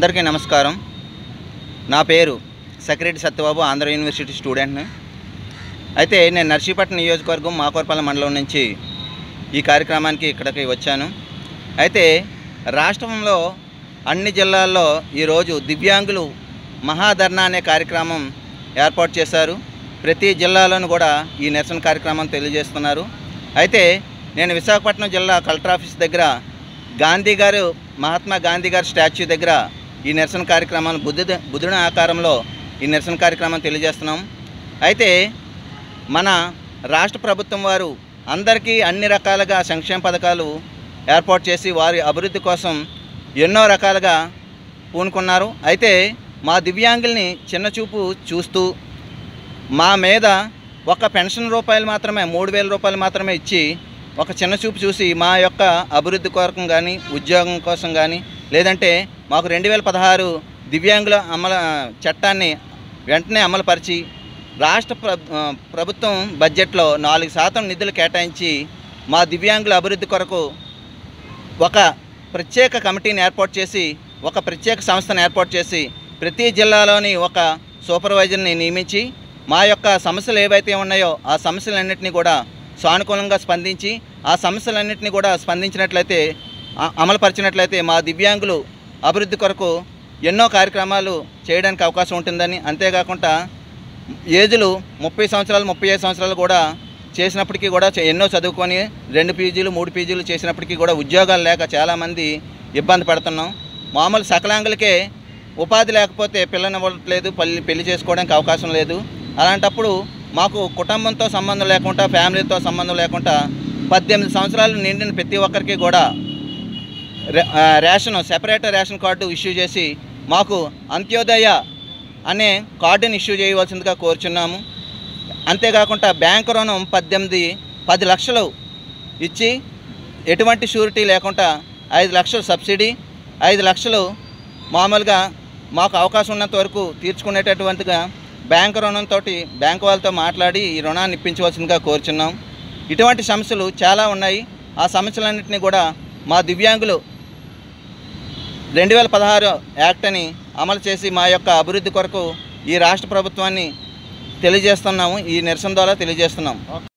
అందరికీ నమస్కారం నా పేరు సెక్రటరీ సత్యబాబు ఆంధ్ర యూనివర్సిటీ స్టూడెంట్ని అయితే నేను నర్సీపట్నం నియోజకవర్గం మాకోరపల్లి మండలం నుంచి ఈ కార్యక్రమానికి ఇక్కడికి వచ్చాను అయితే రాష్ట్రంలో అన్ని జిల్లాల్లో ఈరోజు దివ్యాంగులు మహాధర్నా అనే కార్యక్రమం ఏర్పాటు చేశారు ప్రతి జిల్లాలోనూ కూడా ఈ నిరసన కార్యక్రమం తెలియజేస్తున్నారు అయితే నేను విశాఖపట్నం జిల్లా కలెక్టర్ ఆఫీస్ దగ్గర గాంధీ గారు మహాత్మా గాంధీ గారి స్టాచ్యూ దగ్గర ఈ నిరసన కార్యక్రమాన్ని బుద్ధుడు బుద్ధుని ఆకారంలో ఈ నిరసన కార్యక్రమం తెలియజేస్తున్నాం అయితే మన రాష్ట్ర ప్రభుత్వం వారు అందరికీ అన్ని రకాలుగా సంక్షేమ పథకాలు ఏర్పాటు చేసి వారి అభివృద్ధి కోసం ఎన్నో రకాలుగా పూనుకున్నారు అయితే మా దివ్యాంగుల్ని చిన్నచూపు చూస్తూ మా మీద ఒక పెన్షన్ రూపాయలు మాత్రమే మూడు వేల రూపాయలు మాత్రమే ఇచ్చి ఒక చిన్న చూపు చూసి మా యొక్క అభివృద్ధి కొరకు కానీ ఉద్యోగం కోసం కానీ లేదంటే మాకు రెండు వేల పదహారు దివ్యాంగుల అమలు చట్టాన్ని వెంటనే అమలుపరిచి రాష్ట్ర ప్ర ప్రభుత్వం బడ్జెట్లో నాలుగు శాతం నిధులు కేటాయించి మా దివ్యాంగుల అభివృద్ధి కొరకు ఒక ప్రత్యేక కమిటీని ఏర్పాటు చేసి ఒక ప్రత్యేక సంస్థను ఏర్పాటు చేసి ప్రతి జిల్లాలోని ఒక సూపర్వైజర్ని నియమించి మా యొక్క సమస్యలు ఏవైతే ఉన్నాయో ఆ సమస్యలన్నింటినీ కూడా సానుకూలంగా స్పందించి ఆ సమస్యలన్నింటినీ కూడా స్పందించినట్లయితే ఆ- అమలుపరిచినట్లయితే మా దివ్యాంగులు అభివృద్ధి కొరకు ఎన్నో కార్యక్రమాలు చేయడానికి అవకాశం ఉంటుందని అంతేకాకుండా ఏజ్లు ముప్పై సంవత్సరాలు ముప్పై ఐదు సంవత్సరాలు కూడా చేసినప్పటికీ కూడా చే- ఎన్నో చదువుకొని రెండు పీజీలు మూడు పీజీలు చేసినప్పటికీ కూడా ఉద్యోగాలు లేక చాలామంది ఇబ్బంది పడుతున్నాం మామూలు సకలాంగులకే ఉపాధి లేకపోతే పిల్లనివ్వట్లేదు పెళ్లి పెళ్లి చేసుకోవడానికి అవకాశం లేదు అలాంటప్పుడు మాకు కుటుంబంతో సంబంధం లేకుండా ఫ్యామిలీతో సంబంధం లేకుండా పద్దెనిమిది సంవత్సరాలు నిండిన ప్రతి ఒక్కరికి కూడా రే- ఆ, ration separate ration card issue చేసి మాకు అంత్యోదయ అనే కార్డుని ఇష్యూ చేయవలసిందిగా కోరుచున్నాము అంతేకాకుండా బ్యాంకు రుణం పద్దెనిమిది పది లక్షలు ఇచ్చి ఎటువంటి షూరిటీ లేకుండా ఐదు లక్షలు సబ్సిడీ ఐదు లక్షలు మామూలుగా మాకు అవకాశం ఉన్నంత వరకు తీర్చుకునేటటువంటిగా బ్యాంకు రుణంతో బ్యాంకు వాళ్ళతో మాట్లాడి ఈ రుణాన్ని ఇప్పించవలసిందిగా కోరుచున్నాం ఇటువంటి సమస్యలు చాలా ఉన్నాయి ఆ సమస్యలన్నింటినీ కూడా మా దివ్యాంగులు రెండు వేల పదహారు యాక్ట్ అని అమలు చేసి మా యొక్క అభివృద్ధి కొరకు ఈ రాష్ట్ర ప్రభుత్వాన్ని తెలియజేస్తున్నాము ఈ నిరసన ద్వారా తెలియజేస్తున్నాం